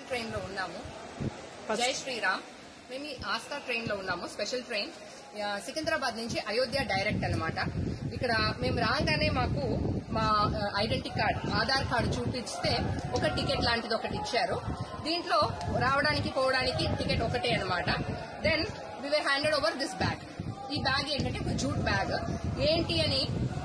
train లో ఉన్నాము జై శ్రీరామ్ మేము ఈ ఆస్థా ట్రైన్ లో ఉన్నాము స్పెషల్ ట్రైన్ ఆ, సికింద్రాబాద్ నుంచి అయోధ్య డైరెక్ట్ అన్నమాట ఇక్కడ మేము రాగానే మాకు మా ఐడెంటిటీ కార్డ్ ఆధార్ కార్డు చూపిస్తే ఒక టికెట్ లాంటిది ఒకటి ఇచ్చారు దీంట్లో రావడానికి పోవడానికి టికెట్ ఒకటే అన్నమాట then we've handed over this bag ఈ బ్యాగ్ ఏంటంటే ఒక జూట్ బ్యాగ్ ఏంటి అని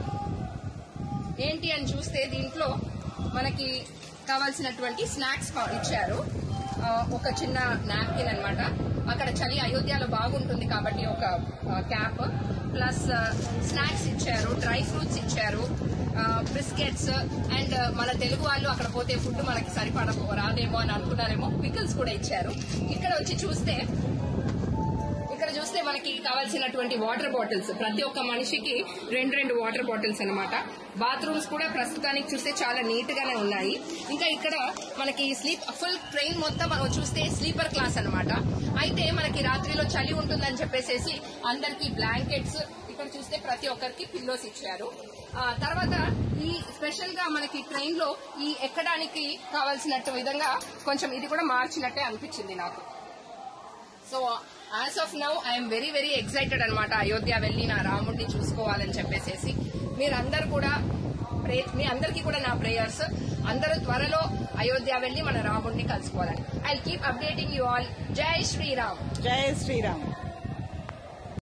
ఏంటి అని చూస్తే దీంట్లో మనకి కావాల్సినటువంటి స్నాక్స్ ఇచ్చారు ఆ, ఒక చిన్న నాప్కిన్ అన్నమాట అక్కడ చలి అయోధ్యలో బాగుంటుంది కాబట్టి ఒక క్యాప్ ప్లస్ స్నాక్స్ ఇచ్చారు డ్రై ఫ్రూట్స్ ఇచ్చారు బిస్కెట్స్ అండ్ మన తెలుగు వాళ్ళు అక్కడ పోతే ఫుడ్ మనకి సరిపడ రాదేమో అని అనుకున్నారేమో పికిల్స్ కూడా ఇచ్చారు ఇక్కడ వచ్చి చూస్తే ఇక్కడ చూస్తే మనకి కావాల్సినటువంటి వాటర్ బాటిల్స్ ప్రతి ఒక్క మనిషికి రెండు రెండు వాటర్ బాటిల్స్ అన్నమాట బాత్రూమ్స్ కూడా ప్రస్తుతానికి చూస్తే చాలా నీట్ గానే ఉన్నాయి ఇంకా ఇక్కడ మనకి స్లీప్ ఫుల్ ట్రైన్ మొత్తం మనం చూస్తే స్లీపర్ క్లాస్ అన్నమాట అయితే మనకి రాత్రిలో చలి ఉంటుందని చెప్పేసి అందరికి బ్లాంకెట్స్ ఇక్కడ చూస్తే ప్రతి ఒక్కరికి పిల్లోస్ ఇచ్చారు ఆ, తర్వాత ఈ స్పెషల్ గా మనకి ట్రైన్ లో ఈ ఎక్కడానికి కావాల్సినట్టు విధంగా కొంచెం ఇది కూడా మార్చినట్టే అనిపించింది నాకు so as of now I'm very very excited అనమాట అయోధ్య వెళ్ళి నా రాముడిని చూసుకోవాలని చెప్పేసి మీరందరూ కూడా ప్రే మీ అందరికీ కూడా నా ప్రేయర్స్ అందరూ త్వరలో అయోధ్య వెళ్ళి మన రాముడిని కలుసుకోవాలని I keep updating you all జై శ్రీరామ్ జై శ్రీరామ్